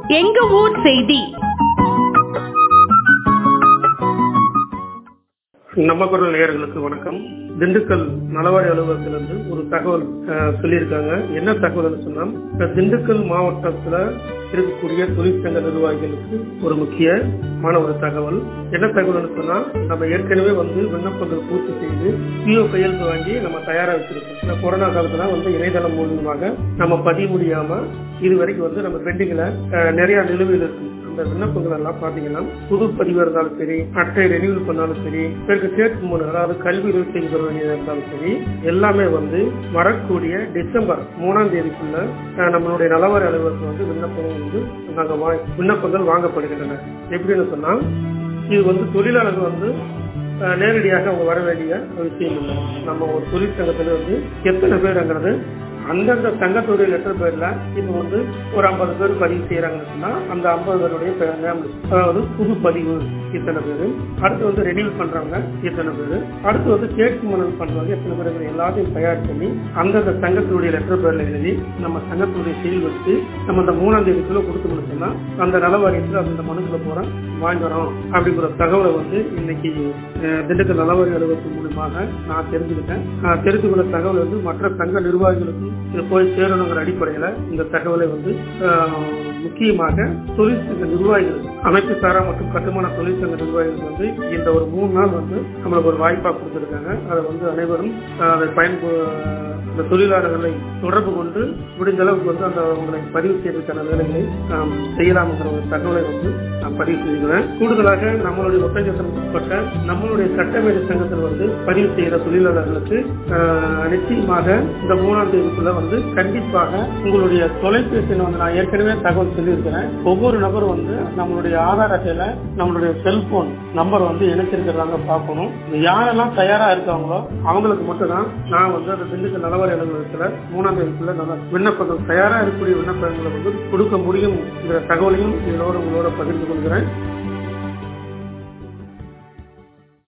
எங்க ஊர் செய்தி நம்ம குரல் நேயர்களுக்கு வணக்கம் திண்டுக்கல் நலவாரி அலுவலகத்திலிருந்து ஒரு தகவல் அஹ், சொல்லியிருக்காங்க என்ன தகவல்னு சொன்னா இந்த திண்டுக்கல் மாவட்டத்துல இருக்கக்கூடிய தொழிற்சங்க நிர்வாகிகளுக்கு ஒரு முக்கியமான ஒரு தகவல் என்ன தகவல்னு சொன்னா நம்ம ஏற்கனவே வந்து விண்ணப்பங்கள் பூர்த்தி செய்து பிஓ கையெழுத்து வாங்கி நம்ம தயாரா வச்சிருக்கோம் இந்த கொரோனா காலத்துல வந்து இணையதளம் மூலியமாக நம்ம பதிய முடியாம இது வரைக்கும் வந்து நம்ம பெண்டிங்ல அஹ், நிறைய நிலுவையில் இருக்கு அந்த விண்ணப்பங்கள் எல்லாம் பாத்தீங்கன்னா புது பதிவு இருந்தாலும் சரி அட்டை ரெனியூல் பண்ணாலும் சரி பிறகு சேர்க்கும் முன் அதாவது கல்வி செய்து பெற வேண்டியதாக இருந்தாலும் சரி எல்லாமே வந்து வரக்கூடிய டிசம்பர் மூணாம் தேதிக்குள்ள அஹ், நம்மளுடைய நலவாரி அலுவலகத்தில் வந்து விண்ணப்பங்கள் வந்து நாங்க வா- விண்ணப்பங்கள் வாங்கப்படுகின்றன எப்படின்னு சொன்னா இது வந்து தொழிலாளர்கள் வந்து அஹ், நேரடியாக அவங்க வர வேண்டிய விஷயம் இல்லை நம்ம ஒரு தொழிற்சங்கத்துல வந்து எத்தனை பேருங்கிறது அந்தந்த சங்கத்துடைய லெட்டர் பேர்ல இப்போ வந்து ஒரு ஐம்பது பேர் பதிவு செய்யறாங்கன்னு சொன்னா அந்த ஐம்பது பேருடைய பேர் name list. அதாவது புது பதிவு இத்தனை பேர் அடுத்து வந்து ரெனியூல் பண்றவங்க இத்தனை பேர் அடுத்து வந்து கேட்கு மனல் பண்றவங்க எத்தனை பேர் எல்லாத்தையும் தயார் பண்ணி அந்தந்த சங்கத்தினுடைய லெட்டர் பேர்ல எழுதி நம்ம சங்கத்துடைய சீல் வச்சு நம்ம அந்த மூணாம் தேதிக்குள்ள கொடுத்து முடிச்சோம்னா அந்த நலவாரியத்தில் அந்த மனுக்குள்ள போறோம் வாங்குறோம் அப்படிங்கிற தகவலை வந்து இன்னைக்கு அஹ், திண்டுக்கல் நலவாரி அலுவலகத்தின் மூலமாக நான் தெரிஞ்சுக்கிட்டேன் நான் தெரிந்து கொண்ட தகவல் வந்து மற்ற சங்க நிர்வாகிகளுக்கும் இது போய் சேரணுங்கிற அடிப்படையில இந்த தகவலை வந்து அஹ், முக்கியமாக தொழிற்சங்க நிர்வாகிகள் அமைப்பு சாரா மற்றும் கட்டுமான தொழிற்சங்க நிர்வாகிகள் வந்து இந்த ஒரு மூணு நாள் வந்து நம்மளுக்கு ஒரு வாய்ப்பா கொடுத்திருக்காங்க அதை வந்து அனைவரும் அஹ், அதை பயன்பு அந்த தொழிலாளர்களை தொடர்பு கொண்டு முடிந்த அளவுக்கு வந்து அந்த அவங்களை பதிவு செய்வதற்கான வேலைகளை நாம் செய்யலாம்ங்கிற ஒரு தகவலை வந்து நான் பதிவு செய்கிறேன் கூடுதலாக நம்மளுடைய ஒட்டஞ்சத்திரம் உட்பட்ட நம்மளுடைய சட்டமேதை சங்கத்தில் வந்து பதிவு செய்கிற தொழிலாளர்களுக்கு ஆஹ், நிச்சயமாக இந்த மூணாம் தேதிக்குள்ள வந்து கண்டிப்பாக உங்களுடைய தொலைபேசி எண் வந்து நான் ஏற்கனவே தகவல் சொல்லியிருக்கிறேன் ஒவ்வொரு நபரும் வந்து நம்மளுடைய ஆதார் அட்டையில நம்மளுடைய செல்போன் நம்பர் வந்து இணைச்சிருக்கிறாங்க பார்க்கணும் யாரெல்லாம் தயாரா இருக்காங்களோ அவங்களுக்கு மட்டும் தான் நான் வந்து அந்த திண்டுக்கல் நலவாரி அலுவலகத்துல மூணாம் தேதிக்குள்ள நல்ல விண்ணப்பங்கள் தயாரா இருக்கக்கூடிய விண்ணப்பங்களை வந்து கொடுக்க முடியும்ங்கிற தகவலையும் இதோட உங்களோட பகிர்ந்து கொள்கிறேன்